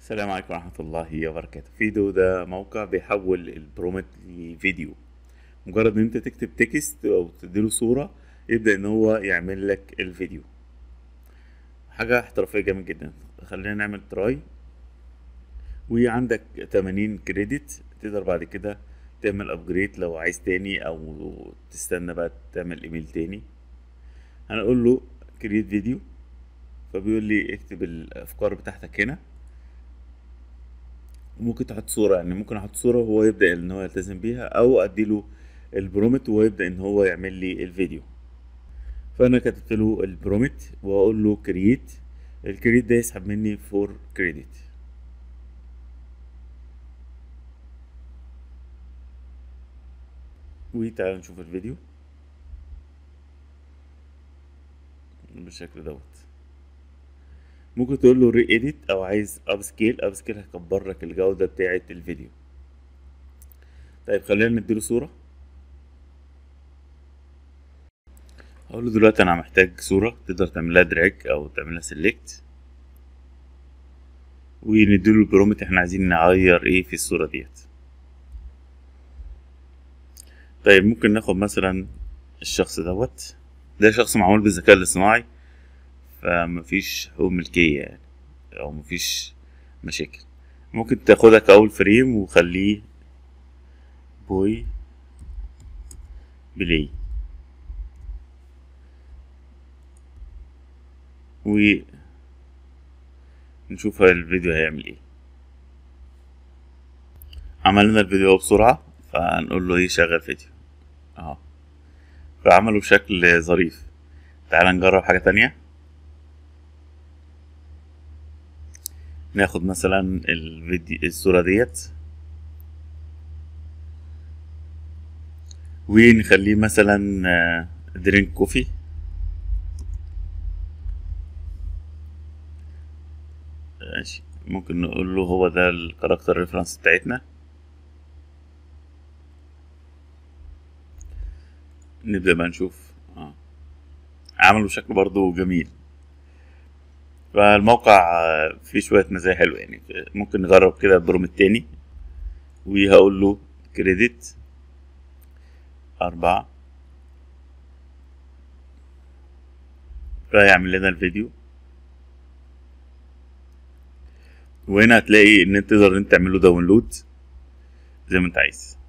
السلام عليكم ورحمة الله وبركاته فيديو ده موقع بيحول البرومت لفيديو مجرد ان انت تكتب تكست او تديله صورة يبدأ ان هو يعمل لك الفيديو حاجة احترافية جامد جدا خلينا نعمل تراي وعندك 80 كريدت تقدر بعد كده تعمل ابجريد لو عايز تاني او تستنى بقى تعمل ايميل تاني هنقول له كريت فيديو فبيقول لي اكتب الافكار بتاعتك هنا وممكن تحط صورة يعني ممكن احط صورة وهو يبدأ ان هو يلتزم بيها او اديله البرومت وهو يبدأ ان هو يعمل لي الفيديو فانا كتبت له البرومت واقول له كرييت الكرييت ده يسحب مني فور كريدت وتعالوا نشوف الفيديو بالشكل دوت ممكن تقول له ري اديت او عايز اب سكيل اب سكيل هيكبر لك الجوده بتاعه الفيديو طيب خلينا نديله صوره هقول له دلوقتي انا محتاج صوره تقدر تعملها دراج او تعملها سيلكت ونديله البرومت احنا عايزين نغير ايه في الصوره ديت طيب ممكن ناخد مثلا الشخص دوت ده شخص معمول بالذكاء الاصطناعي فمفيش حقوق ملكية يعني أو مفيش مشاكل ممكن تاخدها كأول فريم وخليه بوي بلاي و نشوف الفيديو هيعمل ايه عملنا الفيديو بسرعة فهنقول له ايه شغل فيديو اهو فعمله بشكل ظريف تعال نجرب حاجة تانية ناخد مثلا الفيديو الصورة ديت ونخليه مثلا درينك كوفي ماشي ممكن نقول له هو ده الكاركتر ريفرنس بتاعتنا نبدأ بقى نشوف اه عملوا شكل برضو جميل فالموقع فيه شوية مزايا حلوة يعني ممكن نجرب كده البروم التاني وهقول له كريدت أربعة فيعمل لنا الفيديو وهنا هتلاقي ان انت تقدر انت تعمله داونلود زي ما انت عايز